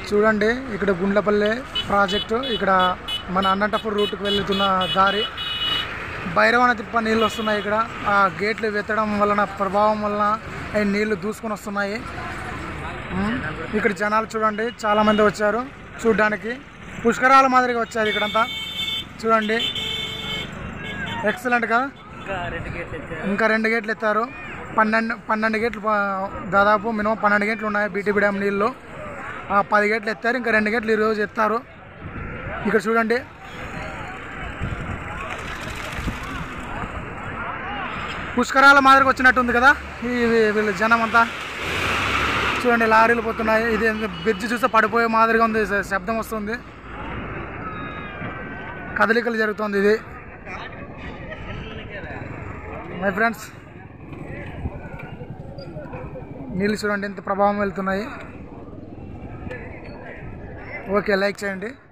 చూడండి ఇక్కడ గుండ్లపల్లె ప్రాజెక్టు ఇక్కడ మన అన్నంటప్పుడు రూట్కి వెళ్తున్న దారి భైరవన తిప్ప నీళ్ళు వస్తున్నాయి ఇక్కడ ఆ గేట్లు వెత్తడం వలన ప్రభావం వలన అవి నీళ్లు దూసుకొని వస్తున్నాయి ఉమ్, ఇక్కడ జనాలు చూడండి చాలా మంది వచ్చారు చూడడానికి పుష్కరాల మాదిరిగా వచ్చారు ఇక్కడంతా చూడండి ఎక్సలెంట్ కదా ఇంకా రెండు గేట్లు ఎత్తారు పన్నెండు పన్నెండు గేట్లు ప- దాదాపు మినిమం పన్నెండు గేట్లు ఉన్నాయి బీటీబీ డ్యామ్ నీళ్ళు ఆ పది గేట్లు ఎత్తారు ఇంకా రెండు గేట్లు ఈరోజు ఎత్తారు ఇక్కడ చూడండి పుష్కరాల మాదిరిగా వచ్చినట్టుంది కదా ఈ వీ- వీళ్ళ జనం అంతా చూడండి లారీలు పోతున్నాయి ఇది బ్రిడ్జ్ చూస్తే పడిపోయే మాదిరిగా ఉంది శ- శబ్దం వస్తుంది కదలికలు జరుగుతుంది ఇది మై ఫ్రెండ్స్ నీళ్ళు చూడండి ఎంత ప్రభావం వెళ్తున్నాయి ఓకే లైక్ చేయండి